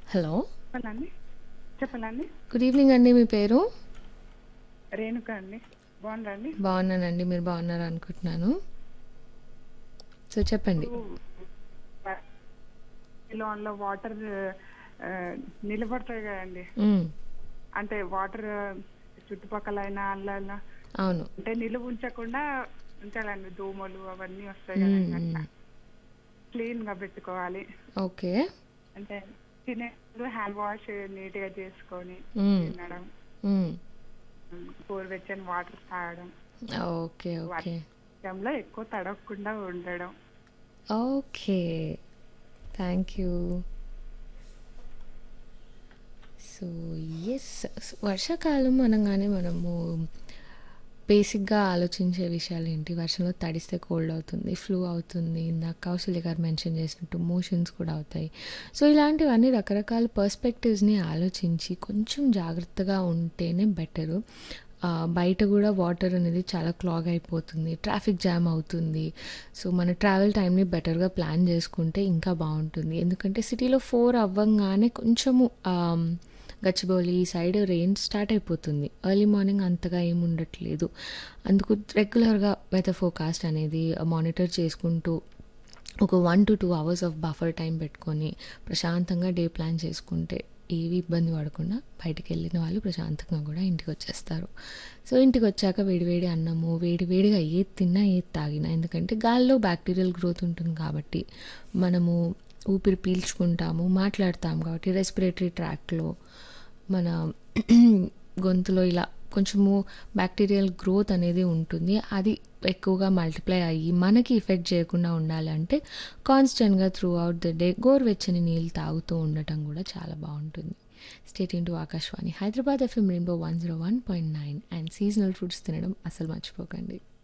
Hello చెప్పాలండి చెప్పాలండి good evening అండి మీ పేరు రేణుక అండి బాగుందండి బాగున్నానండి మీరు బాగున్నారు అనుకుంటున్నాను సో చెప్పండి లోన్లో వాటర్ నిలబడతాయి కదండి మ్మ్. అంటే వాటర్ చుట్టుపక్కల అయినా అల్ల అవును అంటే నిలువ ఉంచకుండా ఉంచాలండి దోమలు అవన్నీ వస్తాయి మ్మ్, కదండి అట్లా మ్మ్. క్లీన్ గా పెట్టుకోవాలి ఓకే అంటే తినేప్పుడు హ్యాండ్ వాష్ నీట్ గా చేసుకొని మ్మ్. తినడం మ్మ్. గోరువెచ్చని వాటర్ తాగడం ఓకే ఓకే టైంలో ఎక్కువ తడవకుండా ఉండడం okay thank you so yes వర్షాకాలం అనగానే మనము బేసిక్గా ఆలోచించే విషయాలు ఏంటి వర్షంలో తడిస్తే కోల్డ్ అవుతుంది ఫ్లూ అవుతుంది ఇందాక కౌశల్య గారు మెన్షన్ చేసినట్టు మోషన్స్ కూడా అవుతాయి సో ఇలాంటివన్నీ రకరకాల పర్స్పెక్టివ్స్ని ఆలోచించి కొంచెం జాగ్రత్తగా ఉంటేనే బెటరు బయట కూడా వాటర్ అనేది చాలా క్లాగ్ అయిపోతుంది ట్రాఫిక్ జామ్ అవుతుంది సో మన ట్రావెల్ టైంని బెటర్గా ప్లాన్ చేసుకుంటే ఇంకా బాగుంటుంది ఎందుకంటే సిటీలో ఫోర్ అవ్వంగానే కొంచెము ఆమ్, గచ్చిబౌలి ఈ సైడ్ రెయిన్ స్టార్ట్ అయిపోతుంది ఎర్లీ మార్నింగ్ అంతగా ఏమి ఉండట్లేదు అందుకు రెగ్యులర్గా వెదర్ ఫోకాస్ట్ అనేది మానిటర్ చేసుకుంటూ ఒక one to two hours of buffer time పెట్టుకొని ప్రశాంతంగా డే ప్లాన్ చేసుకుంటే ఏవి ఇబ్బంది పడకుండా బయటికి వెళ్ళిన వాళ్ళు ప్రశాంతంగా కూడా ఇంటికి వచ్చేస్తారు సో ఇంటికి వచ్చాక వేడివేడి అన్నము వేడి వేడిగా ఏది తిన్నా ఏది తాగినా ఎందుకంటే గాల్లో బ్యాక్టీరియల్ గ్రోత్ ఉంటుంది కాబట్టి మనము ఊపిరి పీల్చుకుంటాము మాట్లాడతాము కాబట్టి రెస్పిరేటరీ ట్రాక్లో మన గొంతులో ఇలా కొంచెము బ్యాక్టీరియల్ గ్రోత్ అనేది ఉంటుంది అది ఎక్కువగా మల్టిప్లై అయ్యి మనకి ఎఫెక్ట్ చేయకుండా ఉండాలంటే కాన్స్టెంట్గా త్రూ అవుట్ ద డే గోరువెచ్చని నీళ్ళు తాగుతూ ఉండటం కూడా చాలా బాగుంటుంది స్టేట్ ఇంటూ Akashvani Hyderabad FM rainbow one zero one point nine and seasonal fruits తినడం అసలు మర్చిపోకండి